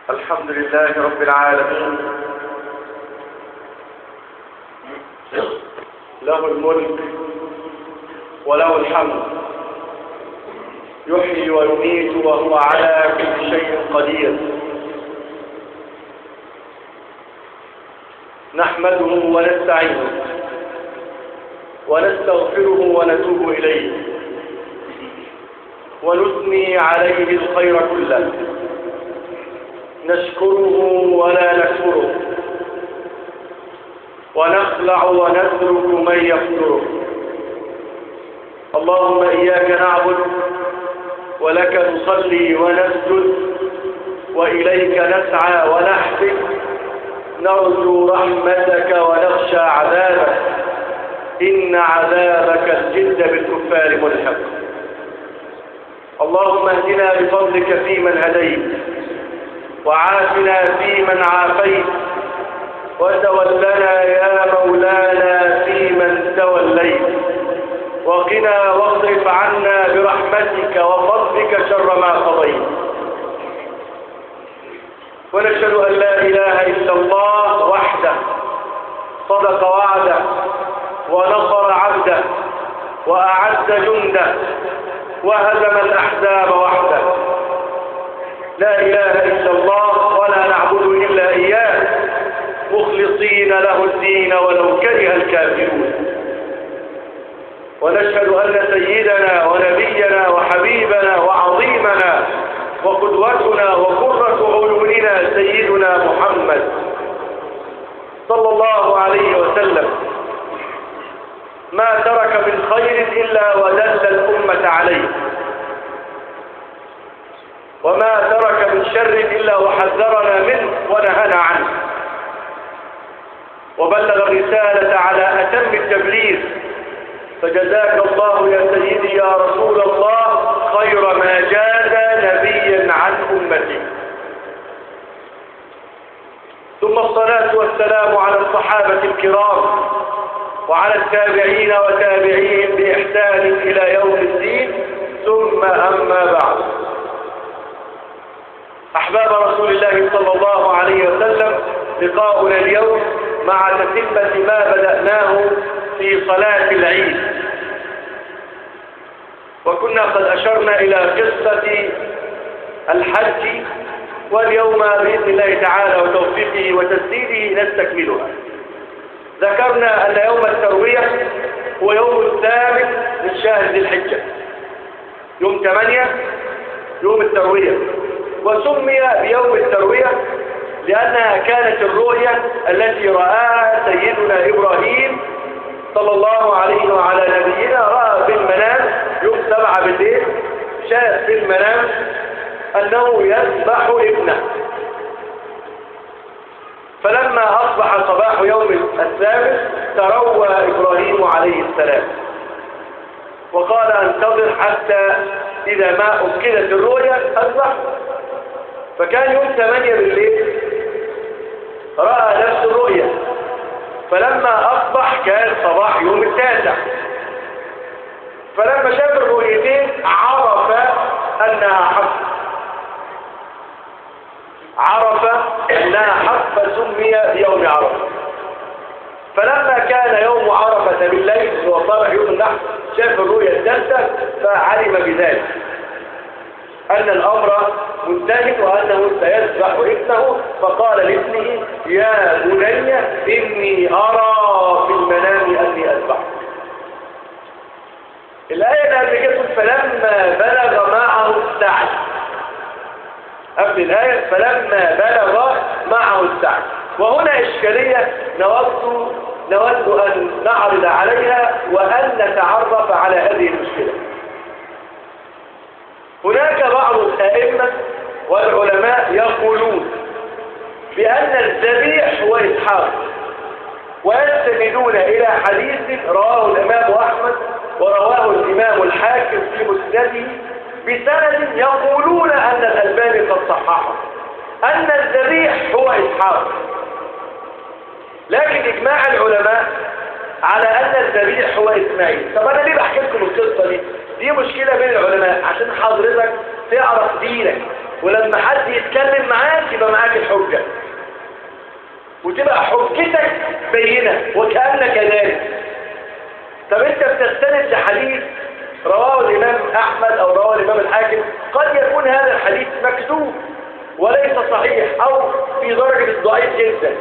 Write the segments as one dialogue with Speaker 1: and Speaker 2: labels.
Speaker 1: الحمد لله رب العالمين له الملك وله الحمد يحيي ويميت وهو على كل شيء قدير نحمده ونستعينه ونستغفره ونتوب إليه ونثني عليه الخير كله نشكره ولا نكفره ونخلع ونترك من يكفره اللهم إياك نعبد ولك نصلي ونسجد وإليك نسعى ونحفظ نرجو رحمتك ونخشى عذابك إن عذابك الجد بالكفار ملحق اللهم اهدنا بفضلك فيمن هديت وعافنا فيمن عافيت وتولنا يا مولانا فيمن توليت وقنا واصرف عنا برحمتك وفضلك شر ما قضيت ونشهد أن لا إله إلا الله وحده صدق وعده ونصر عبده وأعد جنده وهزم الأحزاب وحده لا إله إلا الله ولا نعبد إلا إياه مخلصين له الدين ولو كره الكافرون ونشهد أن سيدنا ونبينا وحبيبنا وعظيمنا وقدوتنا وقرة عيوننا سيدنا محمد صلى الله عليه وسلم ما ترك من خير إلا ودل الأمة عليه وما ترك من شر إلا وحذرنا منه ونهانا عنه وبلغ الرسالة على أتم التبليغ فجزاك الله يا سيدي يا رسول الله خير ما جاز نبيا عن أمتي ثم الصلاة والسلام على الصحابة الكرام وعلى التابعين وتابعيهم بإحسان إلى يوم الدين ثم أما بعد أحباب رسول الله صلى الله عليه وسلم لقاؤنا اليوم مع تتمة ما بدأناه في صلاة العيد وكنا قد أشرنا إلى قصة الحج واليوم بإذن الله تعالى وتوفيقه وتسديده نستكملها ذكرنا أن يوم التروية هو يوم الثامن من شهر ذي الحجة يوم 8 يوم التروية وسمي بيوم التروية لأنها كانت الرؤية التي رآها سيدنا إبراهيم صلى الله عليه وعلى نبينا رأى في المنام يوم سبعة بالليل شاف في المنام أنه يذبح ابنه فلما أصبح صباح يوم الثامن تروى إبراهيم عليه السلام وقال انتظر حتى إذا ما أكدت الرؤيا أصبح فكان يوم ثمانية بالليل رأى نفس الرؤيا فلما أصبح كان صباح يوم التاسع فلما شاف الرؤيتين عرف أنها حق عرف أنها حق فسمي بيوم عرفة فلما كان يوم عرفة بالليل وصبح يوم النحر شاف الرؤيا الثالثة فعلم بذلك أن الأمر منتهي وأنه سيذبح ابنه فقال لابنه يا بني إني أرى في المنام أني أذبحك الآية اللي قبل كده فلما بلغ معه السعي قبل الآية فلما بلغ معه السعي وهنا إشكالية نود نود أن نعرض عليها وأن نتعرف على هذه المشكلة هناك بعض الأئمة والعلماء يقولون بأن الذبيح هو إسحاق ويستندون إلى حديث رواه الإمام أحمد ورواه الإمام الحاكم في مسنده بسند يقولون أن الألباني قد صححه أن الذبيح هو إسحاق لكن إجماع العلماء على أن الذبيح هو إسماعيل طب أنا ليه بحكي لكم القصة دي دي مشكلة بين العلماء عشان حضرتك تعرف دينك ولما حد يتكلم معاك يبقى معاك الحجة وتبقى حجتك بينة وكأنك ذلك طب انت بتستند لحديث رواه الإمام أحمد أو رواه الإمام الحاكم قد يكون هذا الحديث مكذوب وليس صحيح أو في درجة الضعيف جدا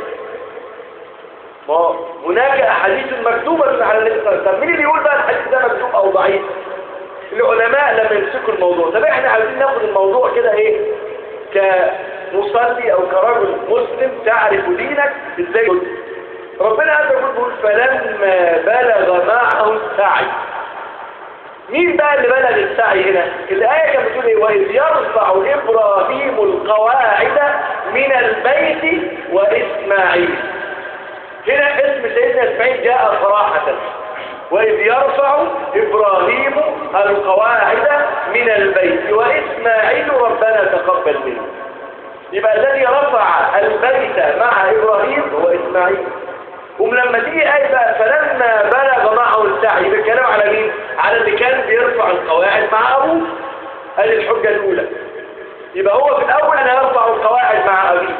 Speaker 1: ما هناك أحاديث مكتوبة على النبي صلى الله عليه وسلم مين اللي يقول بقى الحديث ده مكتوب أو ضعيف العلماء لما يمسكوا الموضوع طب احنا عايزين ناخد الموضوع كده ايه كمصلي او كرجل مسلم تعرف دينك ازاي ربنا عز وجل بيقول فلما بلغ معه السعي مين بقى اللي بلغ السعي هنا الآية كانت بتقول ايه وإذ يرفع إبراهيم القواعد من البيت وإسماعيل هنا اسم سيدنا إسماعيل جاء صراحة وإذ يرفع إبراهيم القواعد من البيت وإسماعيل ربنا تقبل منه يبقى الذي رفع البيت مع إبراهيم هو إسماعيل ولما تيجي آية بقى فلما بلغ معه السعي بالكلام على مين؟ على اللي كان بيرفع القواعد مع أبوه هذه الحجة الأولى يبقى هو في الأول أنا يرفع القواعد مع أبيه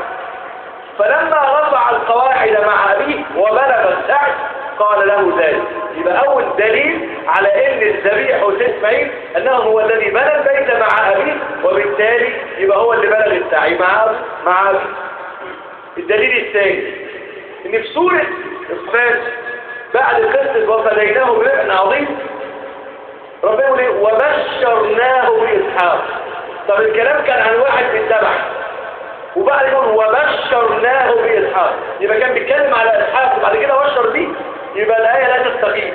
Speaker 1: فلما رفع القواعد مع أبيه وبلغ السعي قال له ذلك يبقى أول دليل على أن الذبيح إسماعيل أنه هو الذي بنى البيت مع أبيه وبالتالي يبقى هو اللي بلغ السعي مع أبيه مع أبيه الدليل الثاني ان في سورة الصفات بعد قصة وفديناه بابن عظيم ربنا يقول ايه وبشرناه بإسحاق طب الكلام كان عن واحد من تبع وبعد يقول وبشرناه بإسحاق يبقى كان بيتكلم على إسحاق وبعد كده بشر بيه يبقى الآية لا تستقيم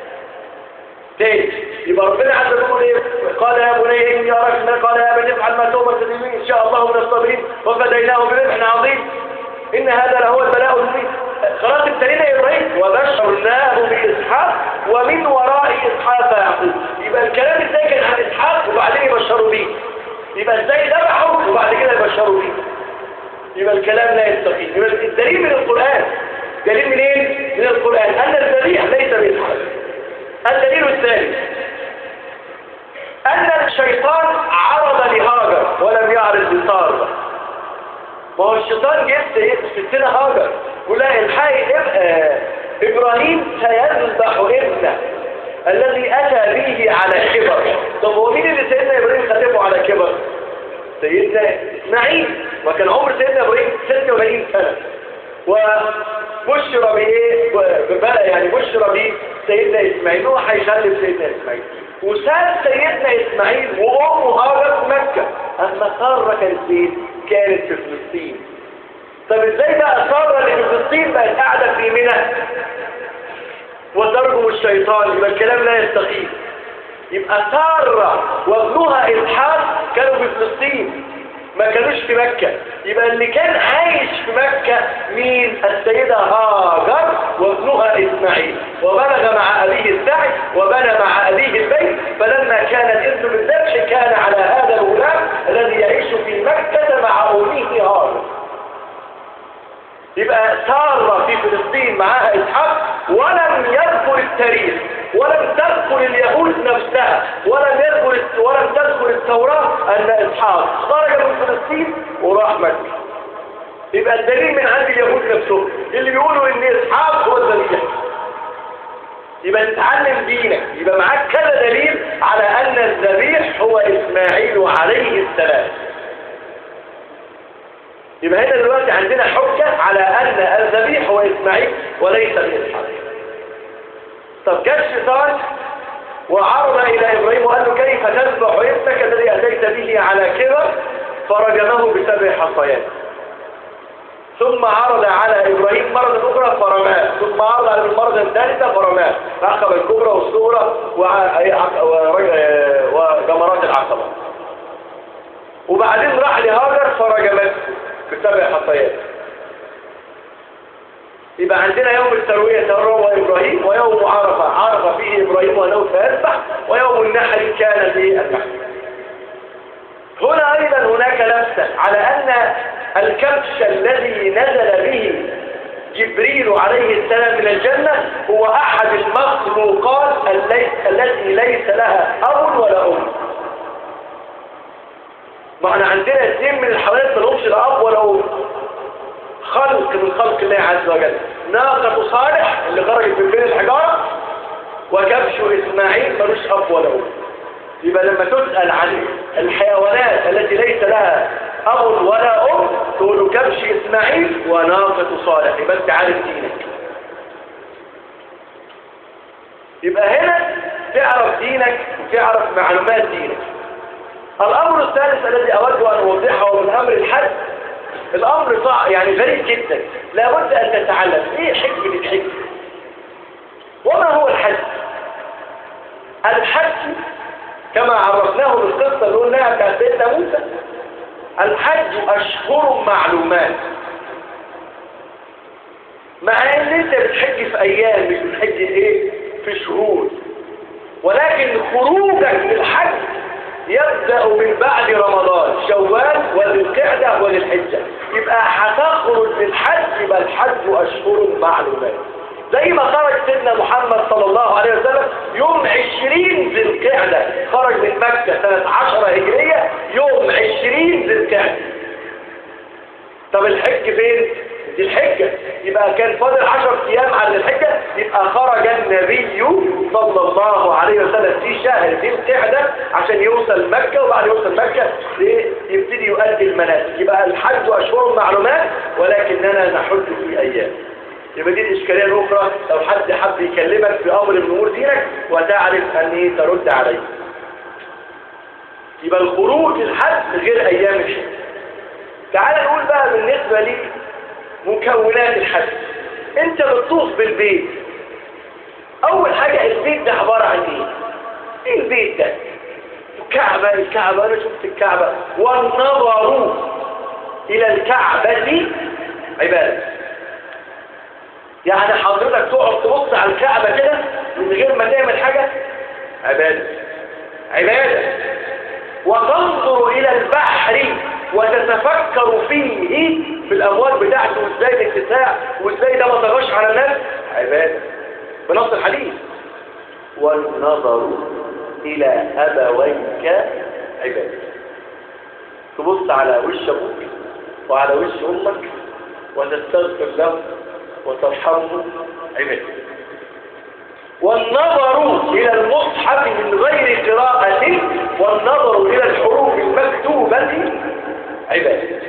Speaker 1: تاني يبقى ربنا عز وجل يقول ايه قال يا بني اني اراك ما قال يا بني افعل ما تؤمر تدريبين ان شاء الله من الصابرين وفديناه بذبح عظيم إن هذا لهو البلاء المبين خلاص ابتلينا إبراهيم وبشرناه بإسحاق ومن وراء إسحاق يعقوب يبقى الكلام ازاي كان عن إسحاق وبعدين يبشروا بيه يبقى ازاي ذبحوا وبعد كده يبشروا بيه يبقى الكلام لا يستقيم يبقى الدليل من القرآن دليل من ايه؟ من القرآن أن الذبيح ليس بإسحاق الدليل الثاني أن الشيطان عرض لهاجر ولم يعرض لسارة ما هو الشيطان جبت ستنا هاجر ولا الحقي إبراهيم سيذبح ابنه الذي أتى به على كبر طب هو مين اللي سيدنا إبراهيم خلفه على كبر سيدنا إسماعيل وكان عمر سيدنا إبراهيم 46 سنة وبشر بإيه ببلى يعني بشر به سيدنا إسماعيل هو هيخلف سيدنا إسماعيل وساب سيدنا إسماعيل وأمه هاجر في مكة أما سارة كانت فين؟ كانت في فلسطين طب ازاي بقى سارة اللي في فلسطين بقت قاعدة في منى وترجم الشيطان يبقى الكلام لا يستقيم يبقى سارة وابنها إسحاق كانوا في فلسطين ما كانوش في مكة يبقى اللي كان عايش في مكة مين السيدة هاجر وابنها إسماعيل وبلغ مع أبيه السعي وبنى مع أبيه البيت فلما كان الإذن بالذبح كان على هذا الغلام الذي يعيش في مكة مع أمه هاجر يبقى سار في فلسطين معها إسحاق ولم يذكر التاريخ ولم تذكر اليهود نفسها ولم يذكر ولم تذكر التوراة أن إسحاق خرج من فلسطين وراح مكة يبقى الدليل من عند اليهود نفسهم اللي بيقولوا ان إسحاق هو الذبيح يبقى تتعلم دينك يبقى معاك كذا دليل على أن الذبيح هو إسماعيل عليه السلام يبقى هنا دلوقتي عندنا حجة على أن الذبيح هو إسماعيل وليس بإسحاق طب جاء الشيطان وعرض إلى إبراهيم وقال له كيف تذبح ابنك الذي أتيت به على كبر فرجمه بسبع حصيات ثم عرض على إبراهيم مرة أخرى فرماه ثم عرض على المرة الثالثة فرماه فأخذ الكبرى والصغرى وجمرات العقبة وبعدين راح لهاجر فرجمته بسبع حصيات يبقى عندنا يوم التروية تروى إبراهيم ويوم عرفة عرف فيه إبراهيم وأنه سيذبح ويوم النحر كان فيه النحر هنا أيضا هناك لمسة على أن الكبش الذي نزل به جبريل عليه السلام من الجنة هو أحد المخلوقات التي ليس لها أب ولا أم ما احنا عندنا اثنين من الحيوانات ما لهمش لا اب ولا ام خلق من خلق الله عز وجل ناقة صالح اللي خرجت من بين الحجارة وكبش إسماعيل ملوش أب ولا أم يبقى لما تسأل عن الحيوانات التي ليس لها أب ولا أم تقول كبش إسماعيل وناقة صالح يبقى أنت عارف دينك يبقى هنا تعرف دينك وتعرف معلومات دينك الأمر الثالث الذي أود أن أوضحه من أمر الحج الأمر صعب يعني غريب جدا لابد أن تتعلم إيه حكمة الحج وما هو الحج الحج كما عرفناه بالقصة اللي قلناها بتاعت سيدنا موسى الحج أشهر معلومات مع ان انت بتحج في ايام مش بتحج ايه في شهور ولكن خروجك للحج يبدأ من بعد رمضان شوال وذي القعدة وذي الحجة يبقى هتخرج للحج يبقى الحج أشهر معلومات زي ما خرج سيدنا محمد صلى الله عليه وسلم يوم عشرين ذي القعدة خرج من مكة سنة عشرة هجرية يوم عشرين ذي القعدة طب الحج فين؟ دي الحجة يبقى كان فاضل عشر ايام على الحجة يبقى خرج النبي صلى الله عليه وسلم في شهر ذي القعدة عشان يوصل مكة وبعد يوصل مكة يبتدي يؤدي المناسك يبقى الحج أشهر معلومات ولكننا نحج في أيام يبقى دي الإشكالية الأخرى لو حد حب يكلمك في أمر من أمور دينك وتعرف أن ترد عليه يبقى الخروج الحج غير أيام الحج تعال نقول بقى بالنسبة لي مكونات الحج انت بتطوف بالبيت اول حاجة البيت ده عبارة عن ايه ايه البيت ده الكعبة الكعبة انا شفت الكعبة والنظر الى الكعبة عبادة يعني حضرتك تقعد تبص على الكعبة كده من غير ما تعمل حاجة عبادة عبادة وتنظر الى البحر وتتفكر فيه في الأموال بتاعته وإزاي الاتساع وإزاي ده ما طغاش على الناس عبادة بنص الحديث والنظر إلى أبويك عبادة تبص على وش أبوك وعلى وش أمك وتستغفر له وترحمه عبادة والنظر إلى المصحف من غير قراءة والنظر إلى الحروف المكتوبة عبادة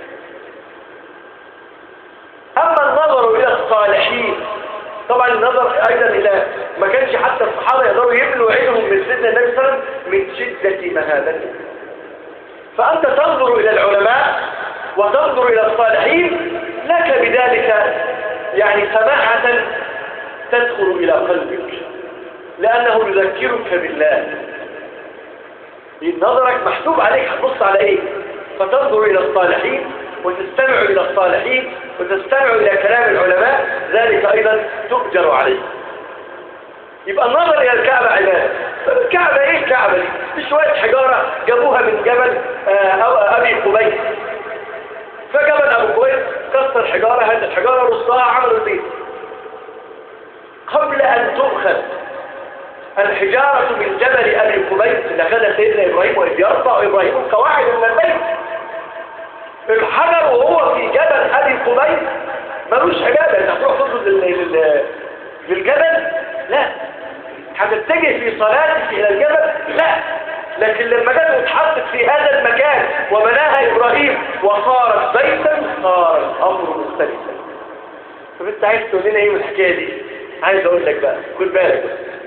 Speaker 1: أما النظر إلى الصالحين طبعا النظر أيضا إلى ما كانش حتى الصحابة يقدروا يبلوا عينهم من سيدنا النبي صلى الله عليه وسلم من شدة مهابته فأنت تنظر إلى العلماء وتنظر إلى الصالحين لك بذلك يعني سماحة تدخل إلى قلبك لأنه يذكرك بالله نظرك محسوب عليك هتبص على ايه فتنظر الى الصالحين وتستمع الى الصالحين وتستمع الى كلام العلماء ذلك ايضا تؤجر عليه يبقى النظر الى الكعبة عبادة طب الكعبة ايه الكعبة دي دي شوية حجارة جابوها من جبل آه ابي قبيس فجبل ابو قبيس كسر حجارة هذه الحجارة رصها عملوا البيت قبل ان تؤخذ الحجارة من جبل أبي قبيس اللي أخذها سيدنا إبراهيم وإذ يرفع إبراهيم القواعد من البيت الحجر وهو في جبل أبي قبيس ملوش عبادة أنت هتروح تطلب للجبل لا هتتجه في صلاتك إلى الجبل لا لكن لما جت اتحطت في هذا المكان وبناها إبراهيم وصارت بيتا صار الأمر مختلفا طب انت عايز تقول لنا ايه من الحكايه دي عايز اقول لك بقى خد بالك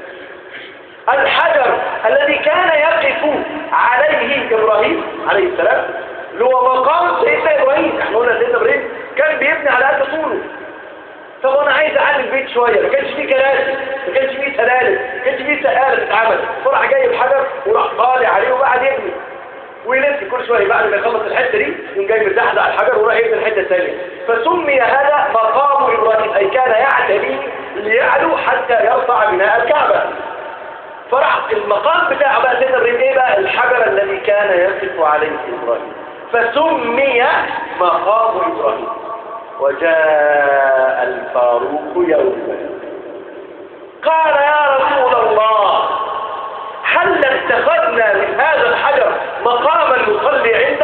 Speaker 1: الحجر الذي كان يقف عليه إبراهيم عليه السلام اللي هو مقام سيدنا إبراهيم احنا قلنا سيدنا إبراهيم كان بيبني على قد طوله طب انا عايز اعلي البيت شويه ما كانش فيه كراسي ما كانش فيه سلالم ما كانش فيه سقاله تتعمل فراح جايب حجر وراح طالع عليه وقعد يبني ويلف كل شويه بعد ما يخلص الحته دي يقوم جاي متزحزح على الحجر وراح يبني الحته الثانيه فسمي هذا مقام ابراهيم اي كان يعتلي ليعلو حتى يرفع بناء الكعبه فرح المقام بتاعه بقى سيدنا ابراهيم ايه بقى الحجر الذي كان يقف عليه ابراهيم فسمي مقام ابراهيم وجاء الفاروق يوما قال يا رسول الله هل اتخذنا من هذا الحجر مقاما نصلي عنده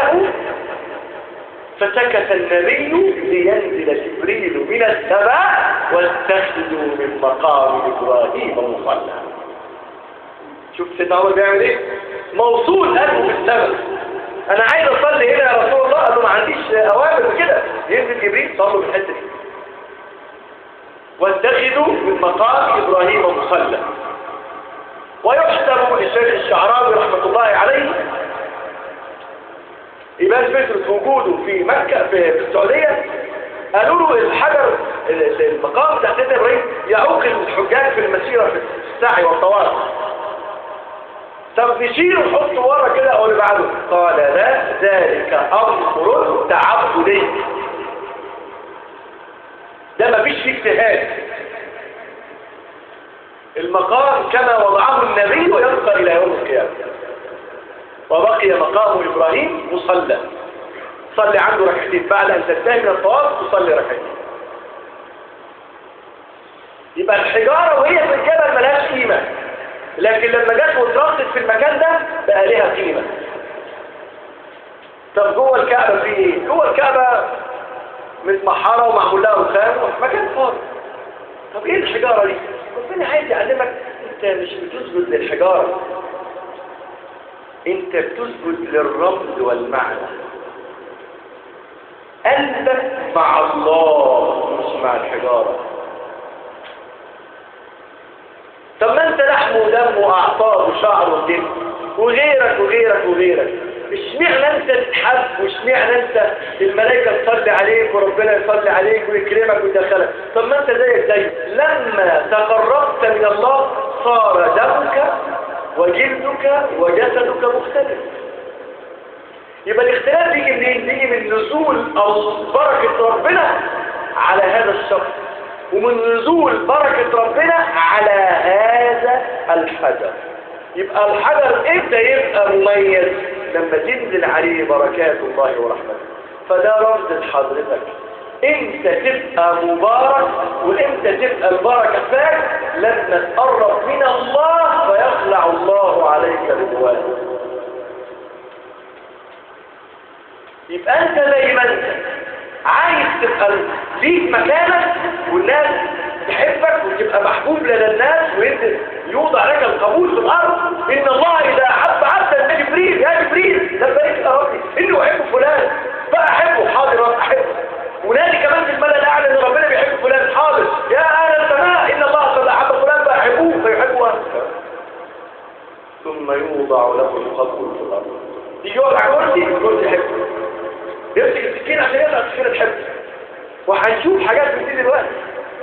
Speaker 1: فسكت النبي لينزل جبريل من السماء واتخذوا من مقام إبراهيم مصلى شوف سيدنا عمر بيعمل ايه موصول قلبه بالسماء انا عايز اصلي هنا يا رسول الله قال له ما عنديش اوامر كده ينزل جبريل صلوا في الحته دي واتخذوا من مقام ابراهيم مصلى ويحسب للشيخ الشعراوي رحمه الله عليه يبان فكرة وجوده في مكة في السعودية قالوا له الحجر المقام بتاع سيدنا ابراهيم يعوق الحجاج في المسيرة في السعي والطواف طب نشيله ونحطه ورا كده او اللي بعده قال لا ذلك امر تعبدي ده مفيش فيه اجتهاد المقام كما وضعه النبي ويبقى الى يوم القيامه وبقي مقام ابراهيم مصلى صلي عنده ركعتين بعد ان تنتهي من الطواف تصلي ركعتين يبقى الحجاره وهي في الجبل ملهاش قيمه لكن لما جت واترصت في المكان ده بقى ليها قيمة طب جوه الكعبة في ايه؟ جوه الكعبة متمحرة ومعمول لها رخام ومكان فاضي طب ايه الحجارة دي؟ ربنا عايز يعلمك انت مش بتسجد للحجارة انت بتسجد للرمز والمعنى قلبك مع الله مش مع الحجاره طب ما انت لحم ودم واعصاب وشعر ودم وغيرك وغيرك وغيرك اشمعنى انت تتحب واشمعنى انت الملائكه تصلي عليك وربنا يصلي عليك ويكرمك ويدخلك طب ما انت زيك زي لما تقربت من الله صار دمك وجلدك وجسدك مختلف يبقى الاختلاف بيجي منين؟ بيجي من نزول بركه ربنا على هذا الشخص ومن نزول بركة ربنا على هذا الحجر يبقى الحجر امتى يبقى مميز لما تنزل عليه بركات الله ورحمته فده رمز لحضرتك امتى تبقى مبارك وامتى تبقى البركة فاك لما تقرب من الله فيخلع الله عليك رضوانه يبقى انت زي ما انت عايز تبقى ليك مكانك والناس تحبك وتبقى محبوب لدى الناس وانت يوضع لك القبول في الارض ان الله اذا احب عبدا جبريل يا جبريل لبيك يا ربي اني احب فلان فاحبه حاضر احبه ونادي كمان في الملأ الاعلى ان ربنا بيحب فلان حاضر يا اهل السماء ان الله قد احب فلان فاحبوه فيحبه انت ثم يوضع له القبول في الارض يجي يقعد على كرسي الكرسي يحبه يمسك السكينة عشان يقطع السكينة تحبه وهنشوف حاجات من دي دلوقتي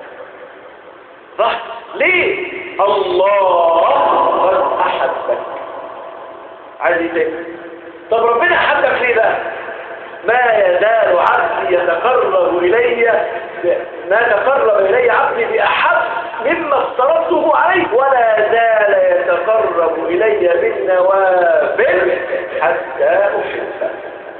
Speaker 1: صح ليه الله قد احبك عايز ايه تاني طب ربنا احبك ليه بقى ما يزال عبدي يتقرب الي ما تقرب الي عبدي باحب مما افترضته عليه ولا زال يتقرب الي بالنوافل حتى احبه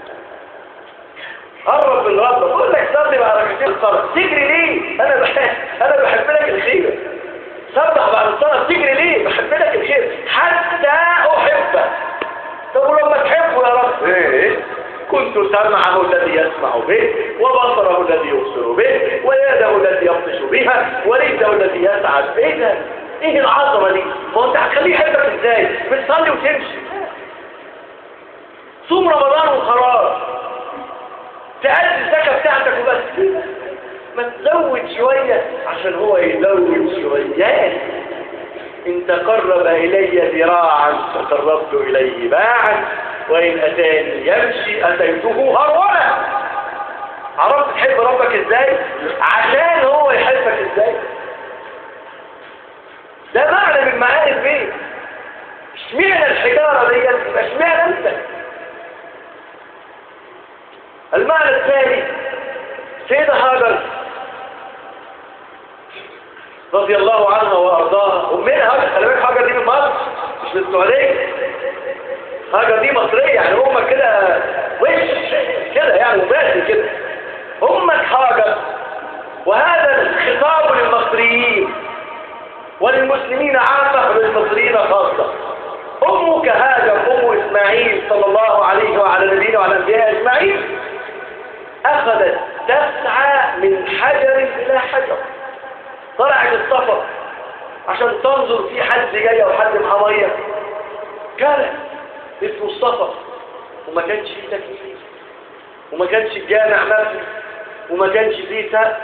Speaker 1: قرب من ربك بقول لك صلي بعد ركعتين الصلاه تجري ليه انا بحب انا بحب لك الخير سبح بعد الصلاه بتجري ليه بحب لك الخير حتى احبك طب ولما تحبه يا رب ايه كنت سمعه الذي يسمع به وبصره الذي يبصر به ويده التي يبطش بها ورجله التي يسعد بها ايه العظمه دي ما انت هتخليه يحبك ازاي بتصلي وتمشي صوم رمضان وخلاص تأدي الزكاة بتاعتك وبس ما تزود شوية عشان هو يزود شوية إن تقرب إلي ذراعا تقربت إليه باعا وإن أتاني يمشي أتيته هرولا عرفت تحب ربك إزاي عشان هو يحبك إزاي ده معنى من معاني البيت اشمعنى الحجارة دي اشمعنى انت المعنى الثاني سيدة هاجر رضي الله عنها وارضاها امنا هاجر خلي بالك هاجر دي من مصر مش من السعوديه هاجر دي مصريه يعني امك كده وش كده يعني وباسي كده امك هاجر وهذا الخطاب للمصريين وللمسلمين عامه وللمصريين خاصه امك هاجر ام اسماعيل صلى الله عليه وعلى نبينا وعلى انبياء اجمعين أخذت تسعى من حجر إلى حجر طلعت السفر عشان تنظر في حد جاي أو حد معاه مية كان اسمه السفر وما كانش فيه تكليف وما كانش الجامع مبني وما كانش فيه سقف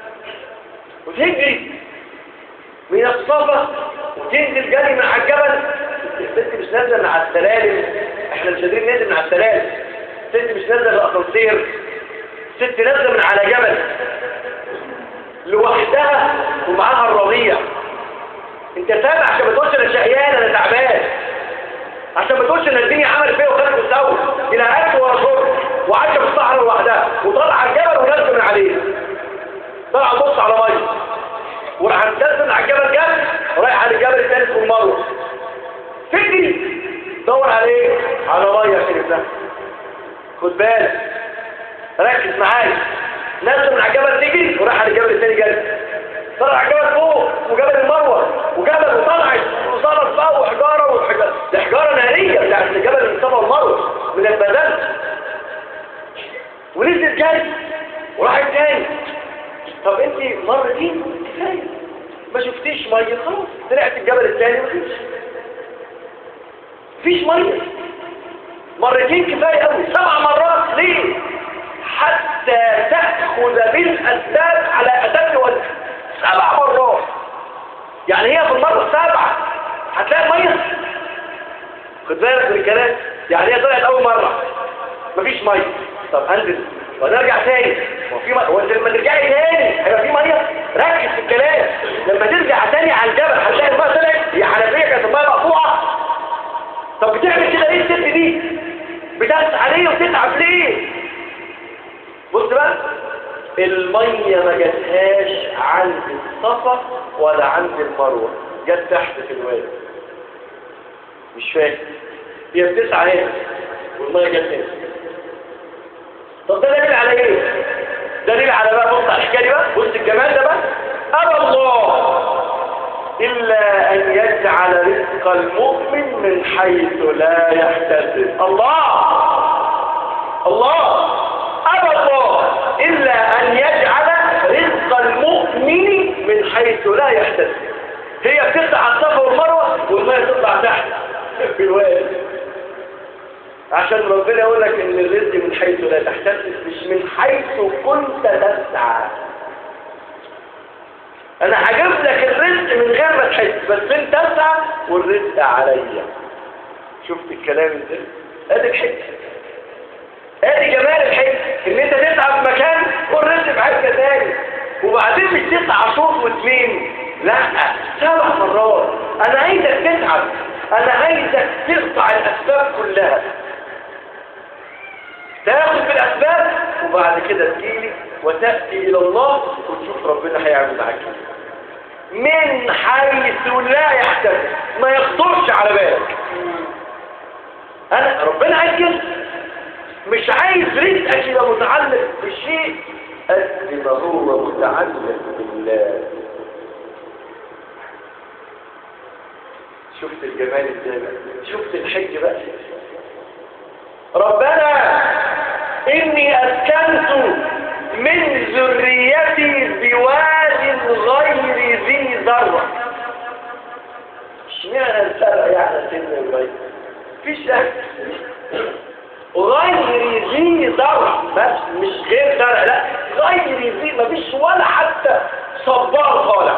Speaker 1: وتجري من الصفا وتنزل جري من على الجبل الست مش نازله من على السلالم احنا مش قادرين ننزل من على السلالم الست مش نازله بالاسانسير الست نازله من على جبل لوحدها ومعاها الرضيع انت سامع عشان ما تقولش انا شقيان انا تعبان عشان ما تقولش ان الدنيا عملت فيا وخلت تسوي الى اكل ولا شرب وعايشه في الصحراء لوحدها وطالعه الجبل ونازله من عليه طلع بص على ميه وراح تنزل على الجبل جنب ورايح على الجبل الثاني في المروه تجري دور عليه على ميه عشان يبدا خد بالك ركز معايا نزل من على الجبل تجري وراح على الجبل الثاني جنب طلع على الجبل فوق وجبل المروه وجبل وطلعت وصارت بقى وحجاره وحجاره ده حجاره ناريه بتاعت الجبل الصفا والمروه من البدن ونزل جري وراحت تاني طب انت مرتين كفايه ما شفتيش ميه خلاص طلعت الجبل الثاني مفيش مفيش ميه مرتين كفايه قوي سبع مرات ليه حتى تاخذ بالاسباب على اتم وجه سبع مرات يعني هي في المره السابعه هتلاقي ميه خد بالك من الكلام يعني هي طلعت اول مره مفيش ميه طب انزل ونرجع تاني وفي ميه وانت لما ترجعي تاني هيبقى في ميه ركز في الكلام لما ترجع تاني على الجبل هتلاقي الميه طلعت هي حنفيه كانت الميه مقطوعه طب بتعمل كده ليه الست دي بتسعى ليه وتتعب ليه بص بقى الميه ما جاتهاش عند الصفا ولا عند المروه جت تحت في الوادي مش فاهم هي بتسعى هنا والميه جت هنا طب ده دليل على ايه دليل على بقى بص على الحكايه دي بقى بص الجمال ده بقى ابى الله الا ان يجعل رزق المؤمن من حيث لا يحتسب الله الله ابى الله الا ان يجعل رزق المؤمن من حيث لا يحتسب هي بتطلع على الصفا والمروه والميه تطلع تحت في الوادي عشان ربنا يقول لك ان الرزق من حيث لا تحتسب مش من حيث كنت تسعى انا هجيب لك الرزق من غير ما تحس بس انت تسعى والرزق عليا شفت الكلام ازاي ادي الحته ادي جمال الحته ان انت تسعى في مكان والرزق في حته تاني وبعدين مش تسعى شوط واثنين لا سبع مرات انا عايزك تتعب انا عايزك تقطع الاسباب كلها تاخد بالاسباب وبعد كده تجيلي وتاتي الى الله وتشوف ربنا هيعمل معاك من حيث لا يحتسب ما يخطرش على بالك انا ربنا عايز كده مش عايز رزقك يبقى متعلق بالشيء قد ما هو متعلق بالله شفت الجمال ازاي شفت الحج بقى ربنا إني أسكنت من ذريتي بواد غير ذي ذرة اشمعنى الزرع يعني سن الغير في شك غير ذي ذرة بس مش غير زرع لا غير ذي مفيش ولا حتى صبار طالع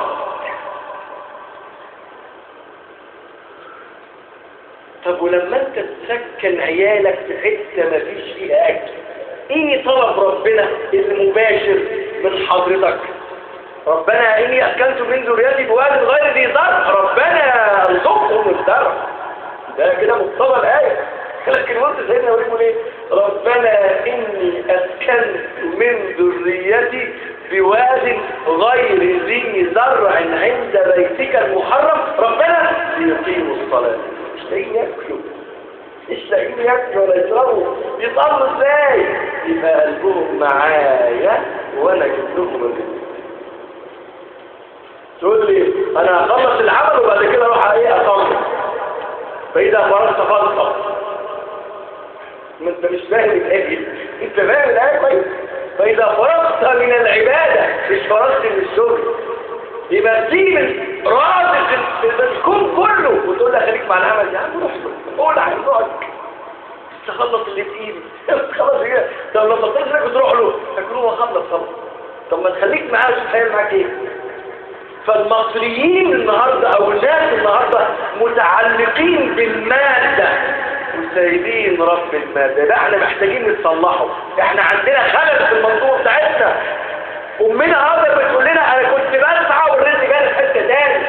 Speaker 1: طب ولما انت تسكن عيالك في حته ما فيش فيها اكل ايه طلب ربنا المباشر من حضرتك ربنا اني اسكنت من ذريتي بواد غير ذي زرع ربنا ارزقهم الزرع ده كده مقتضى الايه لكن قلت سيدنا ابراهيم ايه ربنا اني اسكنت من ذريتي بواد غير ذي زرع عند بيتك المحرم ربنا ليقيموا الصلاه مش لاقيين ياكلوا مش لاقيين ياكلوا ولا يشربوا يصلوا ازاي يبقى قلبهم معايا وانا اجيب لهم الرزق تقول لي انا هخلص العمل وبعد كده اروح ايه اصلي فاذا فرغت فانصب ما انت مش فاهم الايه انت فاهم الايه كويس فإذا فرغت من العبادة مش فرغت من الشغل يبقى تيجي من رازق الكون كله وتقول له خليك مع العمل يا عم روح قول هيقعد تخلص اللي في ايدي خلاص ايه طب لما تصل تروح له تقول له خلص خلاص طب ما تخليك معاه شوف هيعمل معاك ايه فالمصريين النهارده او الناس النهارده متعلقين بالماده وسايبين رب الماده ده احنا محتاجين نصلحه احنا عندنا خلل في المنظومه بتاعتنا امنا هذا بتقول لنا انا كنت بسعى والرزق جالي في حته تاني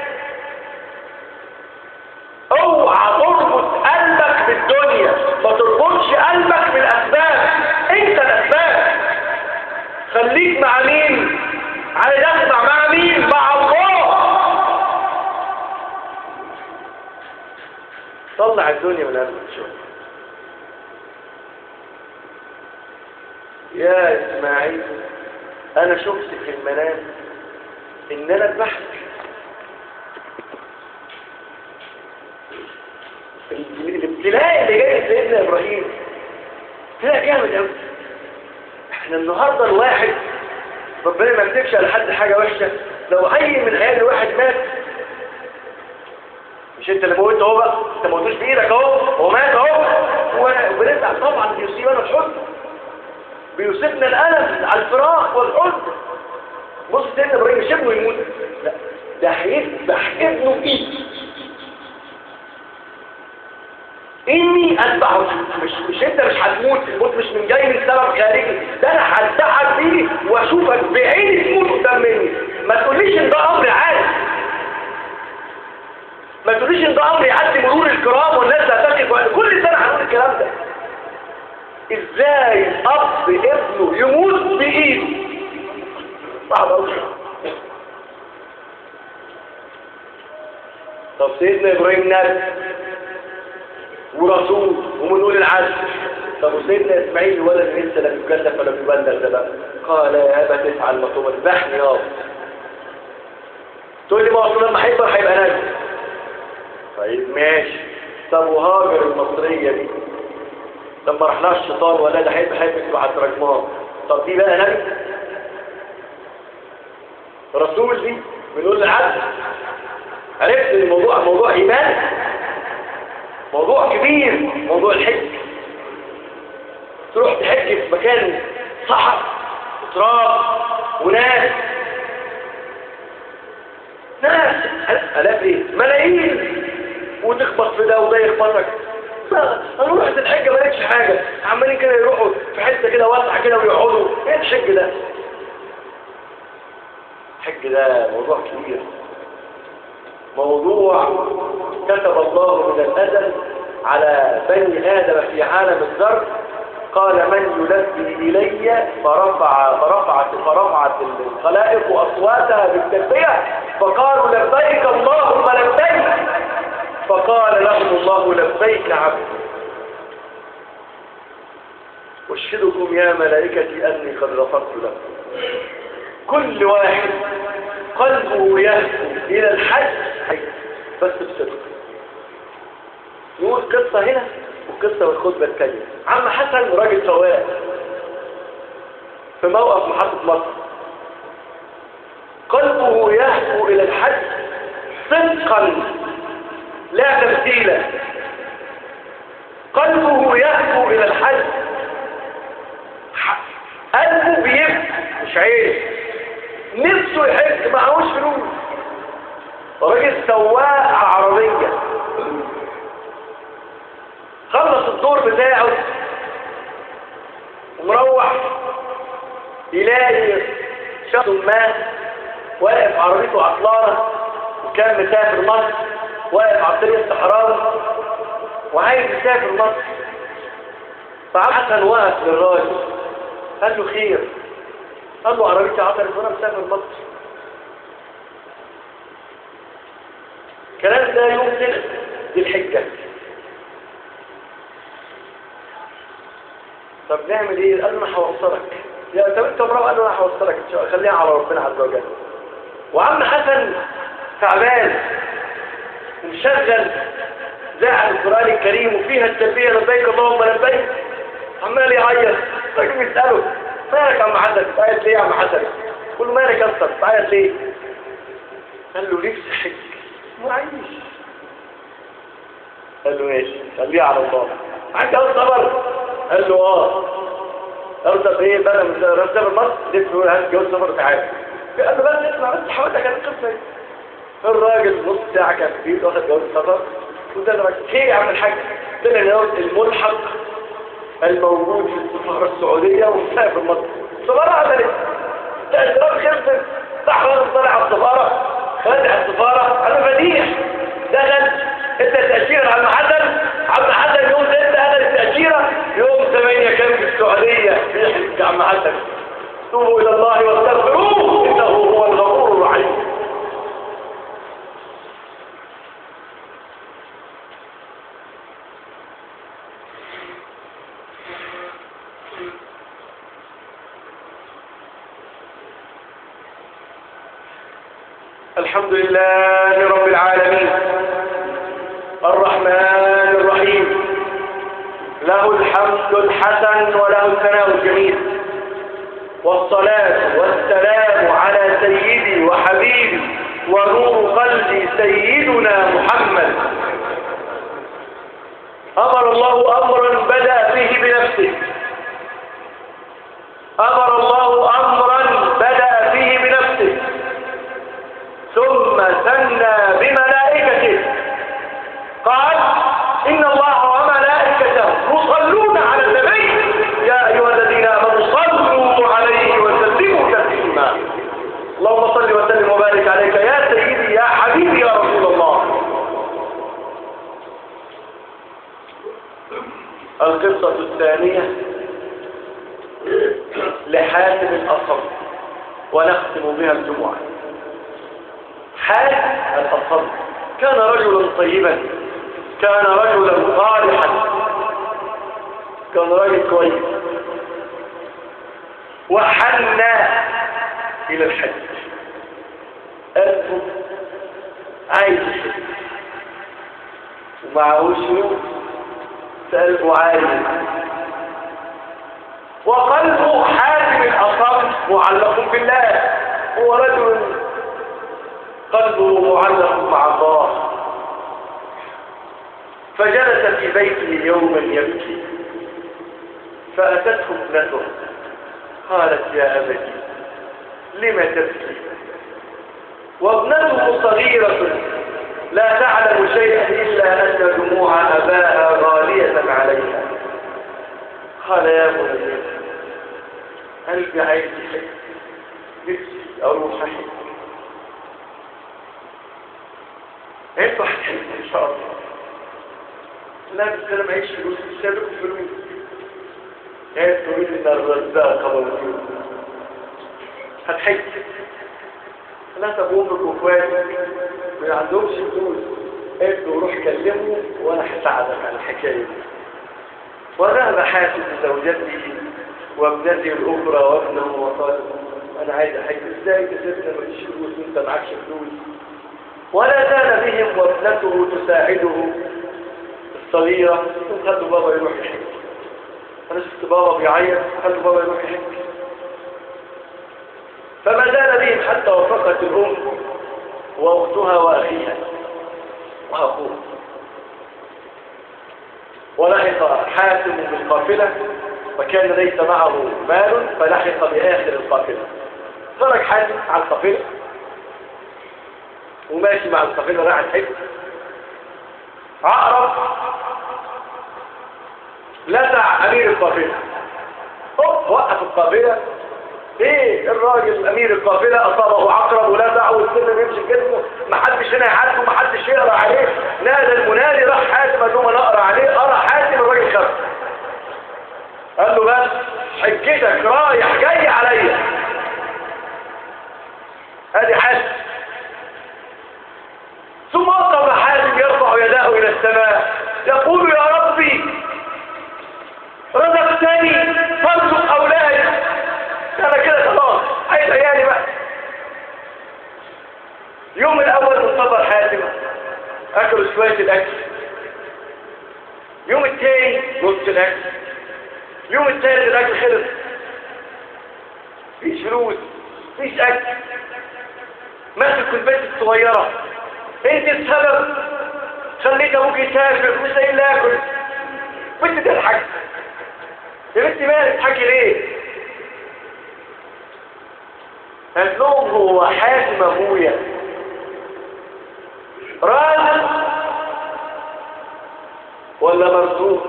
Speaker 1: اوعى تربط قلبك بالدنيا ما تربطش قلبك بالاسباب انت الاسباب خليك مع مين عايز اسمع مع مين مع الله طلع الدنيا من قلبك شوف يا اسماعيل انا شفت في المنام ان انا اتبحث الابتلاء اللي جاي سيدنا ابراهيم ابتلاء جامد قوي احنا النهارده الواحد ربنا ما يكتبش على حد حاجه وحشه لو اي من عيال الواحد مات مش انت اللي موته اهو بقى انت ما موتوش بايدك اهو هو مات اهو وبنزعل طبعا بيصيبنا الحزن بيصيبنا الالم على الفراق والحزن بص سيدنا ابراهيم مش ابنه يموت لا ده هيذبح ابنه بايده اني اتبعه مش مش انت مش هتموت الموت مش من جاي من سبب خارجي ده انا هتبعك بيه واشوفك بعيني تموت قدام مني ما تقوليش ان ده امر عادي ما تقوليش ان ده امر يعدي مرور الكرام والناس هتقف كل سنه هنقول الكلام ده ازاي اب ابنه يموت بايده صعب قوي طب سيدنا ابراهيم نبي ورسول ومن اولي العزم طب وسيدنا اسماعيل ولد لسه لم يكلف ولم يبلغ ده بقى قال يا ابا تفعل ما تؤمر ذبحني يابا تقول لي ما اصل لما هيكبر هيبقى نبي طيب ماشي طب وهاجر المصريه دي لما راح لها الشيطان ولا ده هيبقى هيبقى بعد رجمان طب دي بقى نبي رسول دي من اولي العزم عرفت ان الموضوع موضوع ايمان موضوع كبير موضوع الحج تروح تحج في مكان صحر وتراب وناس ناس الاف ايه ملايين وتخبط في ده وده يخبطك انا رحت الحج ما لقيتش حاجه عمالين كده يروحوا في حته كده واسعه كده ويقعدوا ايه الحج ده الحج ده موضوع كبير موضوع كتب الله من الأزل على بني آدم في عالم الذر قال من يلبي إلي فرفع فرفعت فرفعت الخلائق أصواتها بالتلبية فقالوا لبيك اللهم لبيك فقال لهم الله لبيك عبد أشهدكم يا ملائكتي أني قد غفرت لكم كل واحد قلبه يهفو إلى الحج بس بصدق نقول قصة هنا وقصة والخطبة الثانية عم حسن راجل سواق في موقف محطة مصر قلبه يهفو إلى الحج صدقا لا تمثيلا قلبه يهفو إلى الحج قلبه بيبكي مش عيب نفسه يحج معهوش فلوس راجل سواق عربية خلص الدور بتاعه ومروح يلاقي شخص ما واقف عربيته عطلانة وكان مسافر مصر واقف على الطريق الصحراوي وعايز يسافر مصر فحسن وقف للراجل قال له خير قال له عربيتي عطلت وانا مسافر مصر الكلام ده يوم سنة دي الحجة طب نعمل ايه قال له انا هوصلك يا طب انت مرة قال له انا هوصلك ان شاء الله خليها على ربنا عز وجل وعم حسن تعبان ومشغل ذاع القرآن الكريم وفيها التلبية لبيك اللهم لبيك عمال يعيط راجل بيسأله مالك يا عم حسن تعيط ليه يا عم حسن قول له مالك يا اسطى تعيط ليه قال له نفسي حج ما عايش قال له ماشي خليه على الله عندي اول صبر قال له اه قال له طب ايه بقى من رسم مصر لف له هات جوز سفر تعالى قال له بس اسمع بس حاولت كانت القصه دي الراجل نص ساعه كان كبير واخد جوز سفر وده انا خير يا عم الحاج طلع الملحق الموجود في السفاره السعوديه ومسافر مصر السفاره عملت تأثيرات خلصت صح طلع على السفاره فتح السفاره انا بديع دخل انت تأشيرة عم حسن عم حسن يوم ستة هذا التأشيرة يوم ثمانية كان في السعودية يحج عم حسن توبوا إلى الله واستغفروه إنه هو الغفور الرحيم الحمد لله رب العالمين الرحمن الرحيم له الحمد الحسن وله الثناء الجميل والصلاة والسلام على سيدي وحبيبي ونور قلبي سيدنا محمد أمر الله أمرا بدأ فيه بنفسه أمر الله أمرا بدأ فيه بنفسه ثم ثنى بملائكته قال إن الله وملائكته يصلون على النبي يا أيها الذين آمنوا صلوا عليه وسلموا تسليما اللهم صل وسلم وبارك عليك يا سيدي يا حبيبي يا رسول الله القصة الثانية لحاتم الأصم ونختم بها الجمعة حاتم الأصم كان رجلا طيبا كان رجلا صالحا كان رجل كويس وحنى إلى الحج قلبه عايز الحج ومعهوش فلوس فقلبه عالي وقلبه حاتم الأصم معلق بالله هو رجل قلبه معلق مع الله فجلس في بيته يوما يبكي فأتته ابنته قالت يا أبتي لم تبكي وابنته صغيرة لا تعلم شيئا إلا أن دموع أباها غالية عليها قال يا بني قلبي عايز حج نفسي أروح حج انتوا هتحبوا ان شاء الله لا بس انا معيش فلوس مش هدوك فلوس ايه تريد ان الرزاق قبل الفلوس هتحج لا طب امك واخواتك ما عندهمش فلوس انتوا روح كلمه وانا هساعدك على الحكايه دي وذهب حاسب زوجتي وابنتي الاخرى وابنه وقال انا عايز احج ازاي تسيبنا مفيش فلوس وانت معكش فلوس ولا زال بهم وابنته تساعده الصغيرة خلوا بابا يروح يحج أنا شفت بابا بيعيط خلوا بابا يروح يحج فما زال بهم حتى وفقت الأم وأختها وأخيها وأخوها ولحق حاتم بالقافلة وكان ليس معه مال فلحق بآخر القافلة خرج حاتم على القافلة وماشي مع القافلة راح الحج عقرب لسع أمير القافلة هوب وقف القافلة ايه الراجل امير القافلة اصابه عقرب ولسع والسلم يمشي جسمه محدش هنا يعدي ومحدش يقرا عليه نادى المنادي راح حاتم قال له نقرا عليه قرا حاتم الراجل خف قال له بس حجتك رايح جاي عليا ادي حاتم ثم وقف حاتم يرفع يداه الى السماء يقول يا ربي رزقتني فارزق اولادي انا كده خلاص عايز عيالي بقى اليوم الاول من سفر حاتم اكلوا شويه الاكل اليوم الثاني نص الاكل اليوم الثالث الاكل خلص مفيش فلوس مفيش اكل ماسك البيت الصغيرة انت السبب خليت ابوك يسافر مش لاقي ياكل بنت تضحك يا بنتي مالك تضحكي ليه قال لهم هو حاكم ابويا رازق ولا مرزوق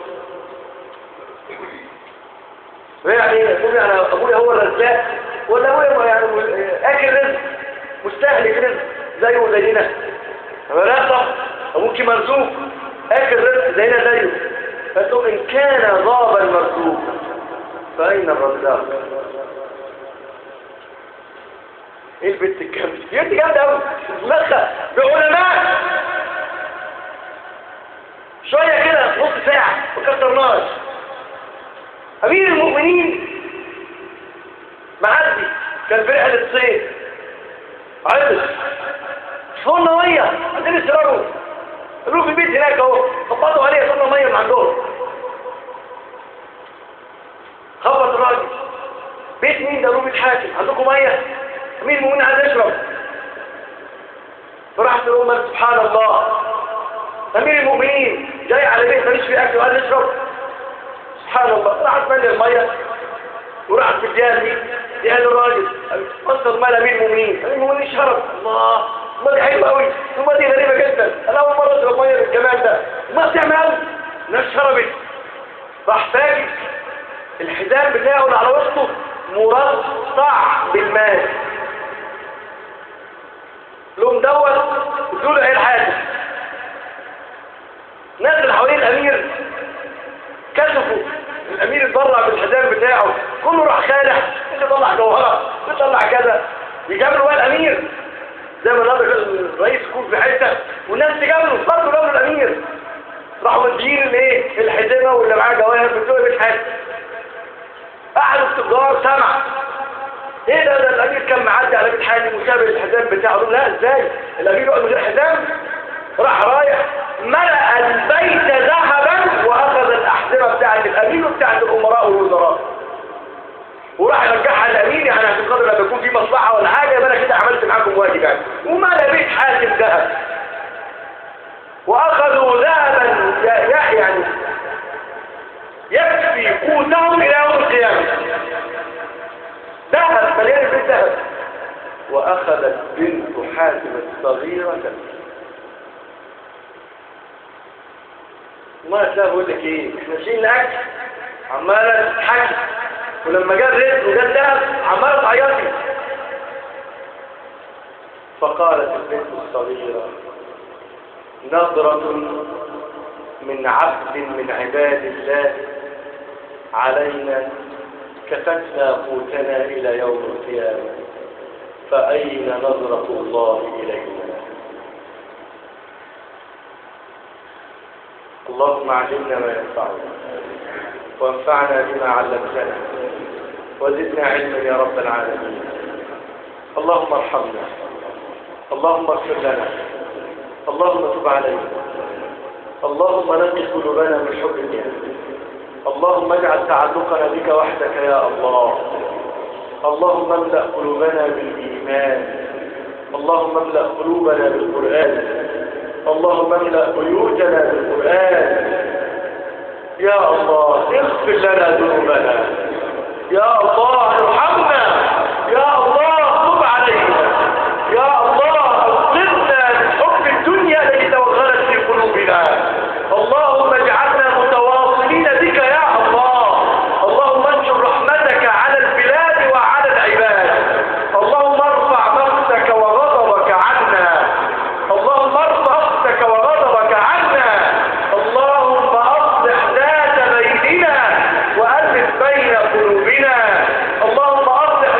Speaker 1: يعني يقول يعني ابويا هو الرزاق ولا ابويا يعني اكل رزق مستهلك رزق زيه زينا لا صح ابوك مرزوق اكل رزق زينا زيه فانتم ان كان غاب المرزوق فاين الرزاق ايه البنت الجامده دي بنت جامده قوي دماغها بعلماء شويه كده نص ساعه ما كترناش امير المؤمنين معدي كان في رحله صيد عطش صرنا ميه عندنا يشربوا قالوا في البيت هناك اهو خبطوا عليه صرنا ميه من عندهم خبط الراجل بيت مين ده روم الحاكم عندكم ميه امير المؤمنين عايز يشرب فرحت لهم سبحان الله امير المؤمنين جاي على بيت ماليش فيه اكل وعايز يشرب سبحان الله راحت مالي الميه وراحت في الجامع يا الراجل وصل مال امير المؤمنين امير المؤمنين شرب الله ما دي حلوه قوي ثم دي غريبه جدا انا اول مره اشرب ميه بالجمال ده ما بتعمل قوي الناس شربت راح فاجئ الحزام بتاعه اللي على وسطه مرصع بالماء لهم دوت قلت له ايه الحاجه الناس اللي حوالين الامير كشفوا الامير اتبرع بالحزام بتاعه كله راح خالع يطلع جوهره يطلع كذا يجاملوا بقى الامير زي ما الرئيس يكون في حته والناس تجامله برضه جاملوا الامير راحوا مدين الايه الحزامه واللي معاه جواهر بتوع مش حاجه قعدوا التجار سمع ايه ده ده الامير كان معدي على بيت حالي وساب الحزام بتاعه لا ازاي الامير يقعد من غير حزام راح رايح ملأ البيت ذهبا واخذ الاحزمه بتاعت الامير وبتاعت الامراء والوزراء وراح يرجعها للامير يعني عشان خاطر لما يكون في مصلحه ولا حاجه يبقى انا كده عملت معاكم واجب يعني وملأ بيت حاتم ذهب واخذوا ذهبا يعني يكفي قوتهم الى يوم القيامه ذهب مليان البيت ذهب واخذت بنت حاتم الصغيره ما تلاقي بقول لك ايه احنا شايلين الاكل عماله تضحكي ولما جه الرزق وجه الذهب عماله تعيطي فقالت البنت الصغيره نظرة من عبد من عباد الله علينا كفتنا قوتنا إلى يوم القيامة فأين نظرة الله إلينا اللهم علمنا ما ينفعنا وانفعنا بما علمتنا وزدنا علما يا رب العالمين اللهم ارحمنا اللهم اغفر لنا اللهم تب علينا اللهم نقي قلوبنا من حبك اللهم اجعل تعلقنا بك وحدك يا الله اللهم املأ قلوبنا بالإيمان اللهم املأ قلوبنا بالقرآن اللهم املأ بيوتنا بالقرآن يا الله اغفر لنا ذنوبنا يا الله ارحمنا يا الله تب علينا يا الله اغفرنا من حب الدنيا التي توغلت في قلوبنا اللهم اجعلنا متواصلين بك يا الله اللهم انشر رحمتك على البلاد وعلى العباد اللهم ارفع مقتك وغضبك عنا اللهم ارفع مقتك وغضبك عنا اللهم اصلح ذات بيننا والف بين قلوبنا اللهم اصلح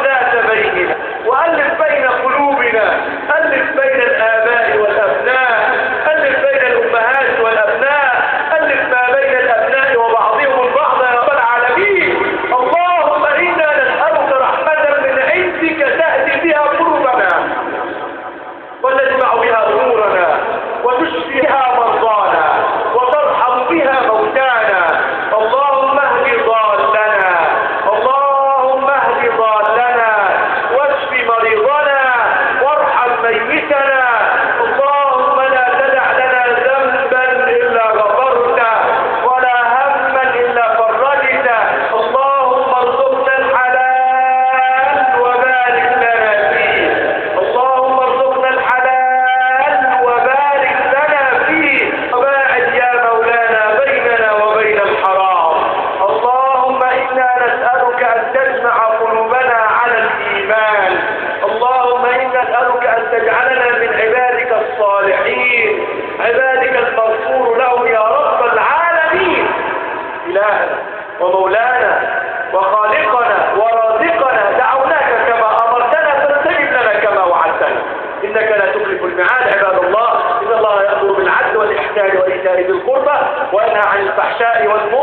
Speaker 1: ومولانا وخالقنا ورازقنا دعوناك كما أمرتنا فاستجب لنا كما وعدتنا إنك لا تخلف الميعاد عباد الله إن الله يأمر بالعدل والإحسان وإيتاء ذي القربى وينهى عن الفحشاء والمنكر